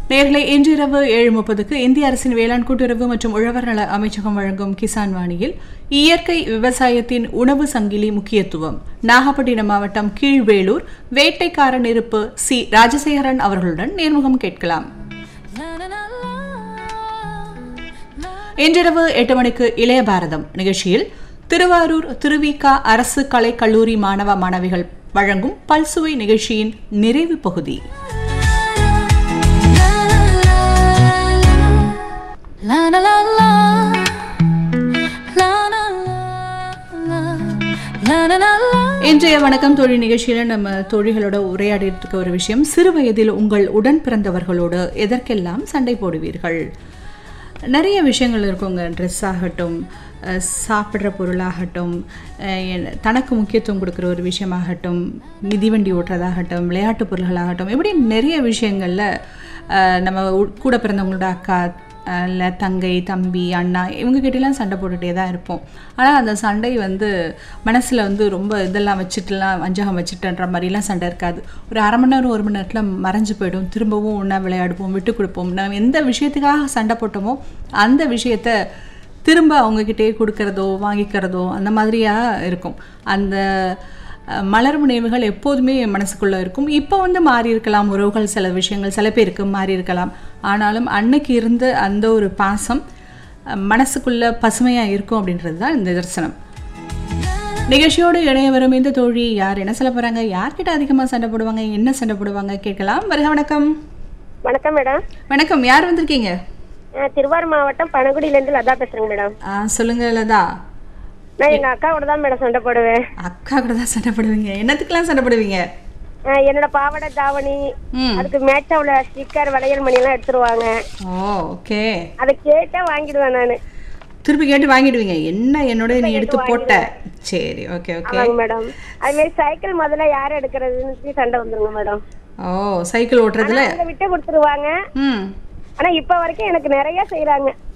நேர்களை இன்றிரவு ஏழு முப்பதுக்கு இந்திய அரசின் வேளாண் கூட்டுறவு மற்றும் உழவர் நல அமைச்சகம் வழங்கும் கிசான் வாணியில் இயற்கை விவசாயத்தின் உணவு சங்கிலி முக்கியத்துவம் நாகப்பட்டினம் மாவட்டம் கீழ்வேளூர் வேட்டைக்காரன் இருப்பு சி ராஜசேகரன் அவர்களுடன் நேர்முகம் கேட்கலாம் இன்றிரவு எட்டு மணிக்கு இளைய பாரதம் நிகழ்ச்சியில் திருவாரூர் திருவிக அரசு கலை கல்லூரி மாணவ மாணவிகள் வழங்கும் பல்சுவை நிகழ்ச்சியின் நிறைவு பகுதி La la la la La la la La la la la இன்றைய வணக்கம் தொழில் நிகழ்ச்சியில நம்ம தோழிகளோட உரையாடிட்டு இருக்க ஒரு விஷயம் சிறு வயதில் உங்கள் உடன் பிறந்தவர்களோடு எதற்கெல்லாம் சண்டை போடுவீர்கள் நிறைய விஷயங்கள் இருக்குங்க ட்ரெஸ் ஆகட்டும் அஹ், சாப்பிட்ற பொருளாகட்டும் அஹ், என்- தனக்கு முக்கியத்துவம் கொடுக்குற ஒரு விஷயமாகட்டும் மிதிவண்டி ஓட்டுறதாகட்டும் விளையாட்டு பொருள்களாகட்டும் இப்படி நிறைய விஷயங்களில் நம்ம உ- கூட பிறந்தவங்களோட அக்கா இல்லை தங்கை தம்பி அண்ணா இவங்க கிட்டலாம் சண்டை போட்டுகிட்டே தான் இருப்போம் ஆனால் அந்த சண்டை வந்து மனசில் வந்து ரொம்ப இதெல்லாம் வச்சுட்டுலாம் வஞ்சகம் வச்சுட்டுன்ற மாதிரிலாம் சண்டை இருக்காது ஒரு அரை மணி நேரம் ஒரு மணி நேரத்தில் மறைஞ்சு போயிடும் திரும்பவும் ஒன்றா விளையாடுவோம் விட்டு கொடுப்போம் நம்ம எந்த விஷயத்துக்காக சண்டை போட்டோமோ அந்த விஷயத்த திரும்ப அவங்கக்கிட்டே கொடுக்கறதோ வாங்கிக்கிறதோ அந்த மாதிரியாக இருக்கும் அந்த அஹ், மலர் நினைவுகள் எப்போதுமே என் மனசுக்குள்ளே இருக்கும் இப்போ வந்து மாறி இருக்கலாம் உறவுகள் சில விஷயங்கள் சில பேருக்கு மாறி இருக்கலாம் ஆனாலும் அன்னைக்கு இருந்த அந்த ஒரு பாசம் அஹ், மனசுக்குள்ள பசுமையாக இருக்கும் அப்படின்றது தான் இந்த தரிசனம் நிகழ்ச்சியோடு இணைய வரும் இந்த தோழி யார் என்ன சொல்ல போகிறாங்க யார்கிட்ட அதிகமாக சண்டை போடுவாங்க என்ன சண்டை போடுவாங்க கேட்கலாம் வருக வணக்கம் வணக்கம் மேடம் வணக்கம் யார் வந்திருக்கீங்க நான் திருவாரூர் மாவட்டம் பனகுடியிலேருந்து லதா பேசுறேங்க மேடம் ஆ, சொல்லுங்க லதா நான் எங்க அக்காவோட தான் மேடம் சண்டை போடுவேன் அக்கா கூட தான் சண்டை போடுவீங்க என்னத்துக்கெல்லாம் சண்டை போடுவீங்க ஆஹ் என்னோட பாவாடை தாவணி ம் அதுக்கு மேட்சா உள்ள ஸ்டிக்கர் வளையல் மணி எல்லாம் எடுத்துருவாங்க ஓ ஓகே அதை கேட்டா வாங்கிடுவேன் நானு திருப்பி கேட்டு வாங்கிடுவீங்க என்ன என்னோட நீ எடுத்து போட்ட சரி ஓகே ஓகே ஆமாங்க மேடம் அது மாதிரி சைக்கிள் முதல்ல யார் எடுக்கிறதுன்னு சண்டை வந்துருங்க மேடம் ஓ சைக்கிள் ஓட்டுறதுல அவங்க விட்டு கொடுத்துருவாங்க ம் ஆனா இப்ப வரைக்கும் எனக்கு நிறைய செய்யறாங்க